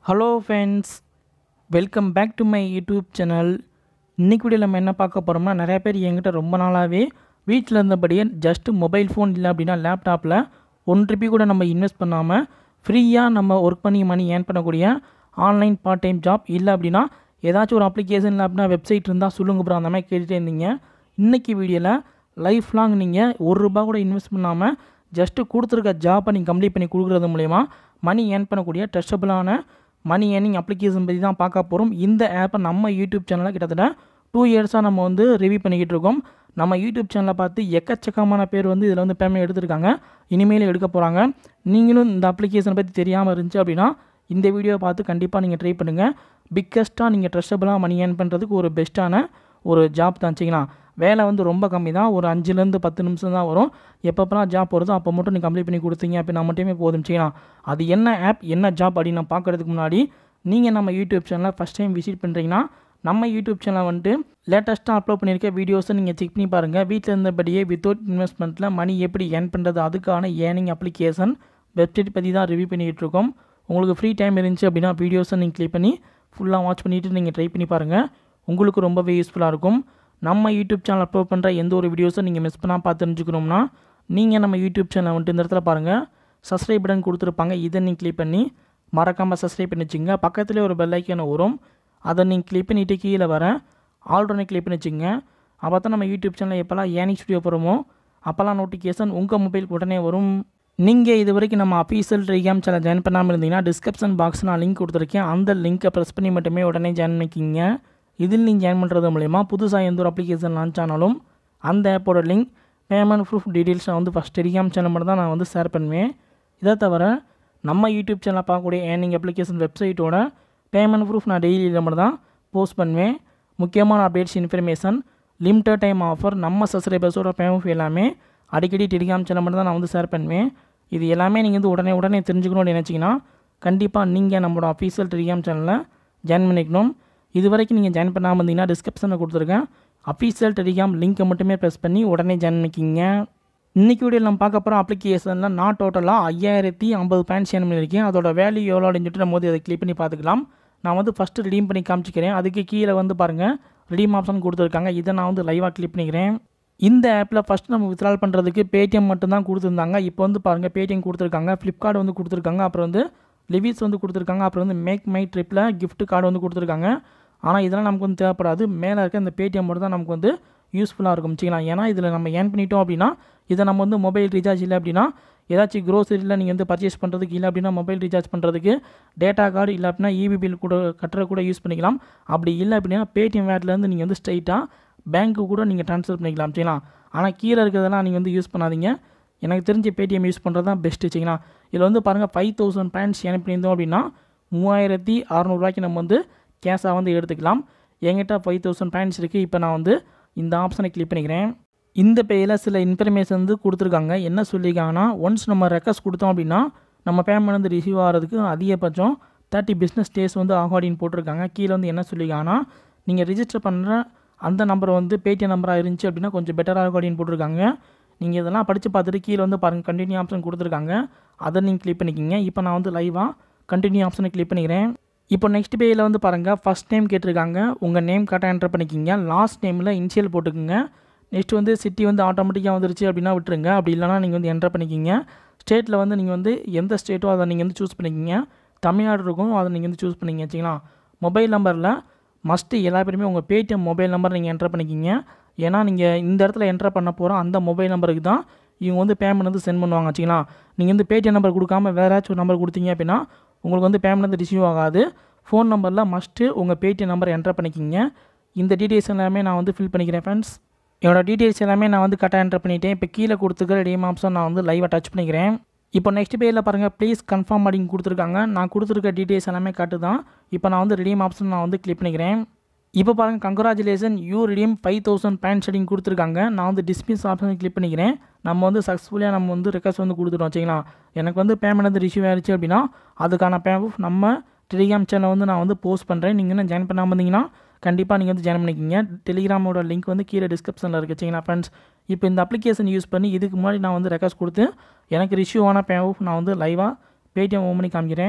hello friends welcome back to my YouTube channel இன்னைக்கு video நம்ம என்ன பார்க்க போகிறோம்னா நிறைய பேர் என்கிட்ட ரொம்ப நாளாகவே வீட்டில் இருந்தபடியே ஜஸ்ட் மொபைல் ஃபோன் இல்லை அப்படின்னா லேப்டாப்பில் ஒன் ருபி கூட நம்ம இன்வெஸ்ட் பண்ணாமல் ஃப்ரீயாக நம்ம ஒர்க் பண்ணி மணி ஏர்ன் பண்ணக்கூடிய ஆன்லைன் பார்ட் டைம் ஜாப் இல்லை அப்படின்னா ஏதாச்சும் ஒரு அப்ளிகேஷன் இல்லை அப்படின்னா வெப்சைட் இருந்தால் சொல்லுங்க ப்ரோ அந்த மாதிரி கேட்டுகிட்டே இருந்தீங்க இன்றைக்கி வீடியோவில் லைஃப் லாங் நீங்கள் ஒரு ரூபா கூட இன்வெஸ்ட் பண்ணாமல் ஜஸ்ட்டு கொடுத்துருக்க ஜாப்பை நீங்கள் கம்ப்ளீட் பண்ணி கொடுக்குறது மூலயமா மணி ஏர்ன் பண்ணக்கூடிய ட்ரஸ்டபுளான மணி ஏர்னிங் அப்ளிகேஷன் பற்றி தான் பார்க்க போகிறோம் இந்த ஆப்பை நம்ம யூடியூப் சேனலில் கிட்டத்தட்ட டூ இயர்ஸாக நம்ம வந்து ரிவ்யூ பண்ணிக்கிட்டு இருக்கோம் நம்ம யூடியூப் சேனலை பார்த்து எக்கச்சக்கமான பேர் வந்து இதில் வந்து பேமெண்ட் எடுத்திருக்காங்க இனிமேல் எடுக்க போகிறாங்க நீங்களும் இந்த அப்ளிகேஷனை பற்றி தெரியாமல் இருந்துச்சு அப்படின்னா இந்த வீடியோவை பார்த்து கண்டிப்பாக நீங்கள் ட்ரை பண்ணுங்கள் பிக்கஸ்ட்டாக நீங்கள் ட்ரஸ்டபுளாக மணி ஏர்ன் பண்ணுறதுக்கு ஒரு பெஸ்ட்டான ஒரு ஜாப் தான் வச்சிங்களா வேலை வந்து ரொம்ப கம்மி தான் ஒரு அஞ்சுலேருந்து பத்து நிமிஷம் தான் வரும் எப்பப்பெல்லாம் ஜாப் வருதோ அப்போ மட்டும் நீங்கள் கம்ப்ளீட் பண்ணி கொடுத்தீங்க அப்படின்னா மட்டுமே போதும் வச்சிக்கலாம் அது என்ன ஆப் என்ன ஜாப் அப்படின்னு நான் பார்க்குறதுக்கு முன்னாடி நீங்கள் நம்ம யூடியூப் சேனலை ஃபஸ்ட் டைம் விசிட் பண்ணுறீங்கன்னா நம்ம யூடியூப் சேனலை வந்துட்டு லேட்டஸ்ட்டாக அப்லோட் பண்ணியிருக்க வீடியோஸை நீங்கள் செக் பண்ணி பாருங்கள் வீட்டில் இருந்தபடியே வித்தவுட் இன்வெஸ்ட்மெண்ட்டில் மணி எப்படி ஏர்ன் பண்ணுறது அதுக்கான ஏர்னிங் அப்ளிகேஷன் வெப்சைட் பற்றி தான் ரிவ்யூ பண்ணிகிட்டு இருக்கோம் உங்களுக்கு ஃப்ரீ டைம் இருந்துச்சு அப்படின்னா வீடியோஸை நீங்கள் கிளிக் பண்ணி ஃபுல்லாக வாட்ச் பண்ணிவிட்டு நீங்கள் ட்ரை பண்ணி பாருங்கள் உங்களுக்கு ரொம்பவே யூஸ்ஃபுல்லாக இருக்கும் நம்ம யூடியூப் சேனல் அப்லோட் பண்ணுற எந்த ஒரு வீடியோஸும் நீங்கள் மிஸ் பண்ணால் பார்த்து தெரிஞ்சுக்கணும்னா நீங்கள் நம்ம யூடியூப் சேனலை வந்துட்டு இந்த இடத்துல பாருங்கள் சப்ஸ்கிரைப் பட்டன் கொடுத்துருப்பாங்க இதை நீங்கள் கிளிக் பண்ணி மறக்காமல் சப்ஸ்கிரைப் பண்ணி வச்சுங்க பக்கத்துலேயே ஒரு பெல் ஐக்கான வரும் அதை நீங்கள் கிளிக் பண்ணிவிட்டு கீழே வர ஆல்ரெடி கிளிக் பண்ணி வச்சுங்க அப்போ தான் நம்ம யூடியூப் சேனலில் எப்போல்லாம் ஏனிக் ஸ்டுடியோ போகிறோமோ அப்போல்லாம் நோட்டிஃபிகேஷன் உங்கள் மொபைலுக்கு உடனே வரும் நீங்கள் இது வரைக்கும் நம்ம அஃபீஷியல் டெலிகிராம் சேனல் ஜாயின் பண்ணாமல் இருந்தீங்கன்னா டிஸ்கிரிப்ஷன் பாக்ஸ் நான் லிங்க் கொடுத்துருக்கேன் அந்த லிங்க்கை ப்ரெஸ் பண்ணி மட்டுமே உடனே ஜாயின் பண்ணிக்கிங்க இதில் நீங்கள் ஜாயின் பண்ணுறது மூலிமா புதுசாக எந்த ஒரு அப்ளிகேஷன் லான்ச் ஆனாலும் அந்த ஆப்போட லிங்க் பேமெண்ட் ப்ரூஃப் டீட்டெயில்ஸ் நான் வந்து ஃபஸ்ட் டெலிகிராம் சேனல் மட்டும் தான் நான் வந்து ஷேர் பண்ணுவேன் இதை தவிர நம்ம யூடியூப் சேனலில் பார்க்கக்கூடிய ஏர்னிங் அப்ளிகேஷன் வெப்சைட்டோட பேமெண்ட் ப்ரூஃப் நான் டெய்லியில் மட்டும் தான் போஸ்ட் பண்ணுவேன் முக்கியமான updates information limited time offer நம்ம சப்ஸ்கிரைபர்ஸோட பேமெண்ட் எல்லாமே அடிக்கடி டெலிகிராம் சேனல் மட்டும் தான் நான் வந்து ஷேர் பண்ணுவேன் இது எல்லாமே நீங்கள் வந்து உடனே உடனே தெரிஞ்சுக்கணும்னு நினச்சிங்கன்னா கண்டிப்பாக நீங்கள் நம்மளோட அஃபீஷியல் டெலிகிராம் சேனலில் ஜாயின் பண்ணிக்கணும் இது வரைக்கும் நீங்கள் ஜாயின் பண்ணாமல் இருந்தீங்கன்னா டிஸ்கிரிப்ஷனில் கொடுத்துருக்கேன் அஃபீஷியல் டெலிகிராம் லிங்க்கை மட்டுமே ப்ரெஸ் பண்ணி உடனே ஜாயின் பண்ணிக்கிங்க இன்றைக்கி வீடியோவில் நம்ம பார்க்க போகிற அப்ளிகேஷனில் நான் டோட்டலாக ஐயாயிரத்தி ஐம்பது பாயிண்ட்ஸ் ஏர்ன் பண்ணியிருக்கேன் அதோட வேல்யூ எவ்வளோ அப்படின்னு சொல்லிட்டு நம்ம வந்து அதை கிளிக் பண்ணி பார்த்துக்கலாம் நான் வந்து ஃபஸ்ட்டு ரிடீம் பண்ணி காமிச்சிக்கிறேன் அதுக்கு கீழே வந்து பாருங்கள் ரிடீம் ஆப்ஷன் கொடுத்துருக்காங்க இதை நான் வந்து லைவாக கிளிக் பண்ணிக்கிறேன் இந்த ஆப்பில் ஃபஸ்ட்டு நம்ம வித்ட்ரால் பண்ணுறதுக்கு பேடிஎம் மட்டும்தான் கொடுத்துருந்தாங்க இப்போ வந்து பாருங்கள் பேடிஎம் கொடுத்துருக்காங்க ஃப்ளிப்கார்ட் வந்து கொடுத்துருக்காங்க அப்புறம் வந்து லிவிஸ் வந்து கொடுத்துருக்காங்க அப்புறம் வந்து மேக் மை ட்ரிப்பில் gift கார்டு வந்து கொடுத்துருக்காங்க ஆனால் இதெல்லாம் நமக்கு வந்து தேவைப்படாது மேலே இருக்க இந்த பேடிஎம் மட்டும் தான் நமக்கு வந்து யூஸ்ஃபுல்லாக இருக்கும் வச்சுக்கலாம் ஏன்னா இதில் நம்ம ஏர்ன் பண்ணிட்டோம் அப்படின்னா இதை நம்ம வந்து மொபைல் ரீசார்ஜ் இல்லை அப்படின்னா ஏதாச்சும் க்ரோசரியில் நீங்கள் வந்து பர்ச்சேஸ் பண்ணுறதுக்கு இல்லை அப்படின்னா மொபைல் ரீசார்ஜ் பண்ணுறதுக்கு டேட்டா கார்டு இல்லை அப்படின்னா இபி பில் கூட கட்டுற கூட யூஸ் பண்ணிக்கலாம் அப்படி இல்லை அப்படின்னா பேடிஎம் வேட்லேருந்து நீங்கள் வந்து ஸ்ட்ரைட்டாக பேங்க்கு கூட நீங்கள் ட்ரான்ஸ்ஃபர் பண்ணிக்கலாம் சரிங்களா ஆனால் கீழே இருக்கிறதெல்லாம் நீங்கள் வந்து யூஸ் பண்ணாதீங்க எனக்கு தெரிஞ்ச பேடிஎம் யூஸ் பண்ணுறது தான் பெஸ்ட்டு வச்சுங்களா இதில் வந்து பாருங்கள் ஃபைவ் தௌசண்ட் பாயிண்ட்ஸ் ஏன் பண்ணியிருந்தோம் அப்படின்னா மூவாயிரத்தி அறநூறுவாய்க்கு நம்ம வந்து கேஷாக வந்து எடுத்துக்கலாம் என்கிட்ட ஃபைவ் தௌசண்ட் பாயிண்ட்ஸ் இருக்குது இப்போ நான் வந்து இந்த ஆப்ஷனை கிளிக் பண்ணிக்கிறேன் இந்த பேயில் சில இன்ஃபர்மேஷன் வந்து கொடுத்துருக்காங்க என்ன சொல்லியிருக்காங்கன்னா ஒன்ஸ் நம்ம ரெக்வஸ்ட் கொடுத்தோம் அப்படின்னா நம்ம பேமெண்ட் வந்து ரிசீவ் ஆகிறதுக்கு அதிகபட்சம் தேர்ட்டி பிஸ்னஸ் டேஸ் வந்து ஆகும் அப்படின்னு போட்டிருக்காங்க கீழே வந்து என்ன சொல்லியிருக்காங்கன்னா நீங்கள் ரிஜிஸ்டர் பண்ணுற அந்த நம்பர் வந்து பேடிஎம் நம்பராக இருந்துச்சு அப்படின்னா கொஞ்சம் பெட்டராக இருக்கும் அப்படின்னு போட்டிருக்காங்க நீங்கள் இதெல்லாம் படித்து பார்த்துட்டு கீழே வந்து பாருங்கள் கண்டினியூ ஆப்ஷன் கொடுத்துருக்காங்க அதை நீங்கள் கிளிக் பண்ணிக்கிங்க இப்போ நான் வந்து லைவாக கண்டினியூ ஆப்ஷனை கிளிக் பண்ணிக்கிறேன் இப்போ நெக்ஸ்ட் பேஜில் வந்து பாருங்கள் ஃபஸ்ட் நேம் கேட்டிருக்காங்க உங்கள் நேம் கரெக்டாக என்டர் பண்ணிக்கிங்க லாஸ்ட் நேமில் இனிஷியல் போட்டுக்குங்க நெக்ஸ்ட் வந்து சிட்டி வந்து ஆட்டோமேட்டிக்காக வந்துருச்சு அப்படின்னா விட்டுருங்க அப்படி இல்லைனா நீங்கள் வந்து என்டர் பண்ணிக்கிங்க ஸ்டேட்டில் வந்து நீங்கள் வந்து எந்த ஸ்டேட்டோ அதை நீங்கள் வந்து சூஸ் பண்ணிக்கிங்க தமிழ்நாடு இருக்கும் அதை நீங்கள் வந்து சூஸ் பண்ணிங்க வச்சிங்களா மொபைல் நம்பரில் மஸ்ட்டு எல்லா பேருமே உங்கள் பேடிஎம் மொபைல் நம்பர் நீங்கள் என்டர் பண்ணிக்கிங்க ஏன்னா நீங்கள் இந்த இடத்துல என்டர் பண்ண போகிற அந்த மொபைல் நம்பருக்கு தான் இவங்க வந்து பேமெண்ட் வந்து சென்ட் பண்ணுவாங்க வச்சிங்களா நீங்கள் வந்து பேடிஎம் நம்பர் கொடுக்காம வேறு ஏதாச்சும் ஒரு நம்பர் கொடுத்தீங்க அப்படின்னா உங்களுக்கு வந்து பேமெண்ட் வந்து ரிசீவ் ஆகாது ஃபோன் நம்பரில் மஸ்ட்டு உங்கள் பேடிஎம் நம்பர் என்டர் பண்ணிக்கிங்க இந்த டீட்டெயில்ஸ் எல்லாமே நான் வந்து ஃபில் பண்ணிக்கிறேன் ஃப்ரெண்ட்ஸ் என்னோட டீட்டெயில்ஸ் எல்லாமே நான் வந்து கரெக்டாக என்டர் பண்ணிட்டேன் இப்போ கீழே கொடுத்துருக்கிற ரெடியம் ஆப்ஷன் நான் வந்து லைவாக டச் பண்ணிக்கிறேன் இப்போ நெக்ஸ்ட் பேஜில் பாருங்கள் ப்ளீஸ் கன்ஃபார்ம் அப்படின்னு கொடுத்துருக்காங்க நான் கொடுத்துருக்க டீட்டெயில்ஸ் எல்லாமே காட்டு தான் இப்போ நான் வந்து ரெடியம் ஆப்ஷன் நான் வந்து கிளிக் பண்ணிக்கிறேன் இப்போ பாருங்கள் congratulation you redeem five thousand points அப்படின்னு கொடுத்துருக்காங்க நான் வந்து டிஸ்மிஸ் ஆப்ஷன் கிளிக் பண்ணிக்கிறேன் நம்ம வந்து சக்ஸஸ்ஃபுல்லாக நம்ம வந்து ரெக்வஸ்ட் வந்து கொடுத்துட்டோம் வச்சிங்களா எனக்கு வந்து பேமெண்ட் வந்து ரிசீவ் ஆயிடுச்சு அப்படின்னா அதுக்கான பேமெண்ட் நம்ம டெலிகிராம் சேனல் வந்து நான் வந்து போஸ்ட் பண்ணுறேன் நீங்கள் இன்னும் ஜாயின் பண்ணாமல் இருந்தீங்கன்னா கண்டிப்பாக நீங்கள் வந்து ஜாயின் பண்ணிக்கிங்க டெலிகிராமோட லிங்க் வந்து கீழே டிஸ்கிரிப்ஷனில் இருக்குது வச்சிங்களா ஃப்ரெண்ட்ஸ் இப்போ இந்த அப்ளிகேஷன் யூஸ் பண்ணி இதுக்கு முன்னாடி நான் வந்து ரெக்வஸ்ட் கொடுத்து எனக்கு ரிஷ்யூ ஆன பேமெண்ட் நான் வந்து லைவாக பேடிஎம் ஓன் பண்ணி காமிக்கிறேன்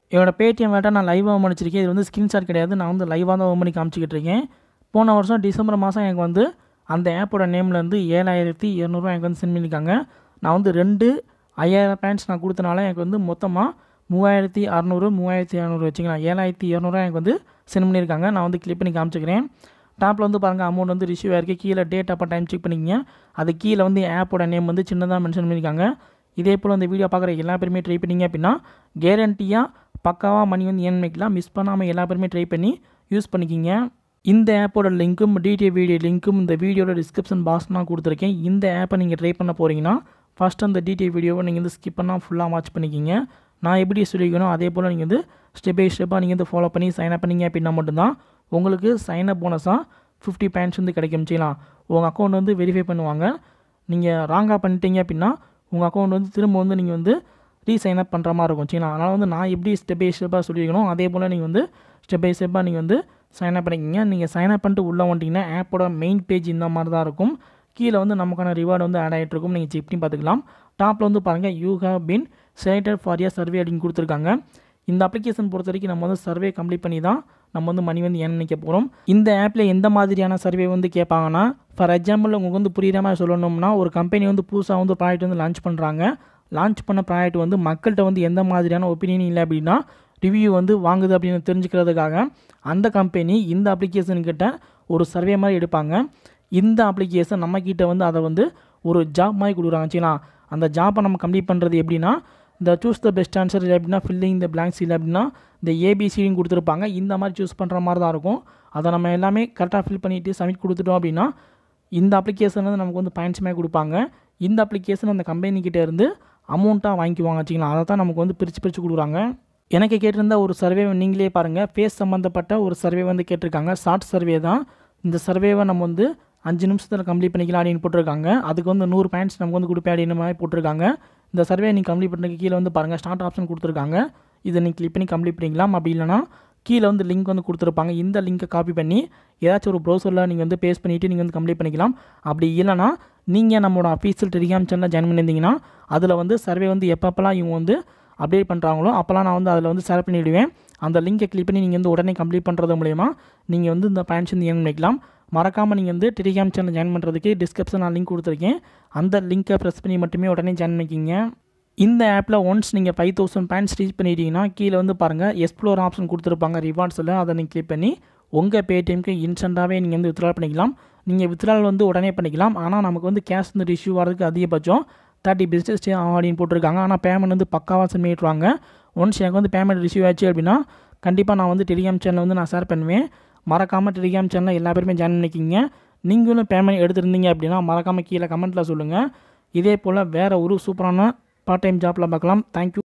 என்னோட பேடிஎம் வேட்டை நான் லைவாக ஓம் பண்ணிச்சிருக்கேன் இது வந்து ஸ்க்ரீன்ஷாட் கிடையாது நான் வந்து லைவாக தான் ஓம் பண்ணி காமிச்சிக்கிட்டு இருக்கேன் போன வருஷம் டிசம்பர் மாதம் எனக்கு வந்து அந்த ஆப்போட நேம்லேருந்து ஏழாயிரத்தி இரநூறுவா எனக்கு வந்து சென்ட் பண்ணியிருக்காங்க நான் வந்து ரெண்டு ஐயாயிரம் பேண்ட்ஸ் நான் கொடுத்தனால எனக்கு வந்து மொத்தமாக மூவாயிரத்தி அறநூறு மூவாயிரத்தி இரநூறு வச்சுக்கலாம் ஏழாயிரத்தி இரநூறுவா எனக்கு வந்து சென்ட் பண்ணியிருக்காங்க நான் வந்து கிளிக் பண்ணி காமிச்சிக்கிறேன் டாப்பில் வந்து பாருங்கள் அமௌண்ட் வந்து ரிசீவ் ஆயிருக்கு கீழே டேட் அப்போ டைம் செக் பண்ணிக்கிங்க அது கீழே வந்து ஆப்போட நேம் வந்து சின்னதாக மென்ஷன் பண்ணியிருக்காங்க இதே போல் இந்த வீடியோ பார்க்குற எல்லா பேருமே ட்ரை பண்ணிங்க அப்படின்னா கேரண்டியாக பக்காவாக மணி வந்து ஏன் பண்ணிக்கலாம் மிஸ் பண்ணாமல் எல்லா பேருமே ட்ரை பண்ணி யூஸ் பண்ணிக்கிங்க இந்த ஆப்போட லிங்க்கும் டிடிஏ வீடியோ லிங்க்கும் இந்த வீடியோட டிஸ்கிரிப்ஷன் பாக்ஸ் நான் கொடுத்துருக்கேன் இந்த ஆப்பை நீங்கள் ட்ரை பண்ண போகிறீங்கன்னா ஃபஸ்ட் அந்த டிடிஏ வீடியோவை நீங்கள் வந்து ஸ்கிப் பண்ணால் ஃபுல்லாக வாட்ச் பண்ணிக்கிங்க நான் எப்படி சொல்லிக்கணும் அதே போல் நீங்கள் வந்து ஸ்டெப் பை ஸ்டெப்பாக நீங்கள் வந்து ஃபாலோ பண்ணி சைன் அப் பண்ணிங்க அப்படின்னா மட்டும்தான் உங்களுக்கு சைன் அப் போனஸாக ஃபிஃப்டி பாயிண்ட்ஸ் வந்து கிடைக்கும் செய்யலாம் உங்கள் அக்கௌண்ட் வந்து வெரிஃபை பண்ணுவாங்க நீங்கள் ராங்காக பண்ணிட்டீங்க அப்படின்னா உங்கள் அக்கௌண்ட் வந்து திரும்ப வந்து நீங்கள் வந்து ரீசைன் அப் பண்ணுற மாதிரி இருக்கும் சரிங்களா அதனால் வந்து நான் எப்படி ஸ்டெப் பை ஸ்டெப்பாக சொல்லியிருக்கணும் அதே போல் நீங்கள் வந்து ஸ்டெப் பை ஸ்டெப்பாக நீங்கள் வந்து சைன் அப் பண்ணிக்கிங்க நீங்கள் சைன் அப் பண்ணிட்டு உள்ளே வந்துட்டிங்கன்னா ஆப்போட மெயின் பேஜ் இந்த மாதிரி தான் இருக்கும் கீழே வந்து நமக்கான ரிவார்டு வந்து ஆட் ஆகிட்டு இருக்கும் நீங்கள் செக் பண்ணி பார்த்துக்கலாம் டாப்பில் வந்து பாருங்கள் you have been selected for year survey அப்படின்னு கொடுத்துருக்காங்க இந்த அப்ளிகேஷன் பொறுத்த வரைக்கும் நம்ம வந்து சர்வே கம்ப்ளீட் பண்ணி தான் நம்ம வந்து மணி வந்து ஏன் நினைக்க போகிறோம் இந்த ஆப்பில் எந்த மாதிரியான சர்வே வந்து கேட்பாங்கன்னா ஃபார் எக்ஸாம்பிள் உங்களுக்கு வந்து புரியுற மாதிரி சொல்லணும்னா ஒரு கம்பெனி வந்து புதுசாக வந்து ப்ராடக்ட் வந்து லான்ச் பண்ணுறாங்க லான்ச் பண்ண ப்ராடக்ட் வந்து மக்கள்கிட்ட வந்து எந்த மாதிரியான ஒப்பீனியன் இல்லை அப்படின்னா ரிவ்யூ வந்து வாங்குது அப்படின்னு தெரிஞ்சுக்கிறதுக்காக அந்த கம்பெனி இந்த அப்ளிகேஷன்கிட்ட ஒரு சர்வே மாதிரி எடுப்பாங்க இந்த அப்ளிகேஷன் நம்மக்கிட்ட வந்து அதை வந்து ஒரு ஜாப் மாதிரி கொடுக்குறாங்க சரிங்களா அந்த ஜாப்பை நம்ம கம்ப்ளீட் பண்ணுறது எப்படின்னா இந்த சூஸ் த பெஸ்ட் ஆன்சர் இல்லை அப்படின்னா ஃபில்லிங் இந்த பிளாங்க்ஸ் இல்லை அப்படின்னா இந்த ஏபிசியும் கொடுத்துருப்பாங்க இந்த மாதிரி சூஸ் பண்ணுற மாதிரி தான் இருக்கும் அதை நம்ம எல்லாமே கரெக்டாக ஃபில் பண்ணிவிட்டு சப்மிட் கொடுத்துட்டோம் அப்படின்னா இந்த அப்ளிகேஷன் வந்து நமக்கு வந்து பாயிண்ட்ஸுமே கொடுப்பாங்க இந்த அப்ளிகேஷன் அந்த கம்பெனிக்கிட்ட இருந்து அமௌண்ட்டாக வாங்கிக்குவாங்க வச்சுக்கலாம் அதை தான் நமக்கு வந்து பிரித்து பிரித்து கொடுக்குறாங்க எனக்கு கேட்டிருந்த ஒரு சர்வே நீங்களே பாருங்கள் ஃபேஸ் சம்மந்தப்பட்ட ஒரு சர்வே வந்து கேட்டிருக்காங்க ஷார்ட் சர்வே தான் இந்த சர்வேவை நம்ம வந்து அஞ்சு நிமிஷத்தில் கம்ப்ளீட் பண்ணிக்கலாம் அப்படின்னு போட்டிருக்காங்க அதுக்கு வந்து நூறு பாயிண்ட்ஸ் நமக்கு வந்து கொடுப்பேன் அப்படின்னு மாதிரி போட்டிருக்காங்க இந்த சர்வே நீங்கள் கம்ப்ளீட் பண்ணுறதுக்கு கீழே வந்து பாருங்கள் ஸ்டார்ட் ஆப்ஷன் கொடுத்துருக்காங்க இதை நீங்கள் கிளிக் பண்ணி கம்ப்ளீட் பண்ணிக்கலாம் அப்படி இல்லைனா கீழே வந்து லிங்க் வந்து கொடுத்துருப்பாங்க இந்த லிங்க்கை காப்பி பண்ணி ஏதாச்சும் ஒரு ப்ரௌசரில் நீங்கள் வந்து பேஸ்ட் பண்ணிவிட்டு நீங்கள் வந்து கம்ப்ளீட் பண்ணிக்கலாம் அப்படி இல்லைனா நீங்கள் நம்மளோட அஃபீஷியல் டெலிகிராம் சேனலில் ஜாயின் பண்ணியிருந்தீங்கன்னா அதில் வந்து சர்வே வந்து எப்பப்பெல்லாம் இவங்க வந்து அப்டேட் பண்ணுறாங்களோ அப்போல்லாம் நான் வந்து அதில் வந்து ஷேர் பண்ணிவிடுவேன் அந்த லிங்கை கிளிக் பண்ணி நீங்கள் வந்து உடனே கம்ப்ளீட் பண்ணுறது மூலயமா நீங்கள் வந்து இந்த பாயிண்ட்ஸ் வந்து ஏன் பண்ணிக்கலாம் மறக்காமல் நீங்கள் வந்து டெலிகிராம் சேனல் ஜாயின் பண்ணுறதுக்கு டிஸ்கிரிப்ஷன் நான் லிங்க் கொடுத்துருக்கேன் அந்த லிங்க்கை ப்ரெஸ் பண்ணி மட்டுமே உடனே ஜாயின் பண்ணிக்கிங்க இந்த ஆப்பில் ஒன்ஸ் நீங்கள் ஃபைவ் தௌசண்ட் பாயிண்ட்ஸ் ரீச் பண்ணிட்டீங்கன்னா கீழே வந்து பாருங்கள் எக்ஸ்ப்ளோர் ஆப்ஷன் கொடுத்துருப்பாங்க ரிவார்ட்ஸில் அதை நீங்கள் கிளிக் பண்ணி உங்கள் பேடிஎம்க்கு இன்ஸ்டண்ட்டாகவே நீங்கள் வந்து வித்ட்ரா பண்ணிக்கலாம் நீங்கள் வித்ட்ரால் வந்து உடனே பண்ணிக்கலாம் ஆனால் நமக்கு வந்து கேஷ் வந்து ரிஷ்யூ வரதுக்கு அதிகபட்சம் தேர்ட்டி பிஸ்னஸ் டே ஆகும் அப்படின்னு போட்டிருக்காங்க ஆனால் பேமெண்ட் வந்து பக்காவாக சென்ட் பண்ணிட்டுருவாங்க ஒன்ஸ் எனக்கு வந்து பேமெண்ட் ரிசீவ் ஆச்சு அப்படின்னா கண்டிப்பாக நான் வந்து டெலிகிராம் சேனல் வந்து நான் ஷேர் பண்ணுவேன் மறக்காமல் டெலிகிராம் சேனலில் எல்லா பேருமே ஜாயின் பண்ணிக்கிங்க நீங்களும் பேமெண்ட் எடுத்திருந்தீங்க அப்படின்னா மறக்காமல் கீழே கமெண்ட்டில் சொல்லுங்கள் இதே போல் வேறு ஒரு சூப்பரான பார்ட் டைம் ஜாப்பில் பார்க்கலாம் தேங்க்யூ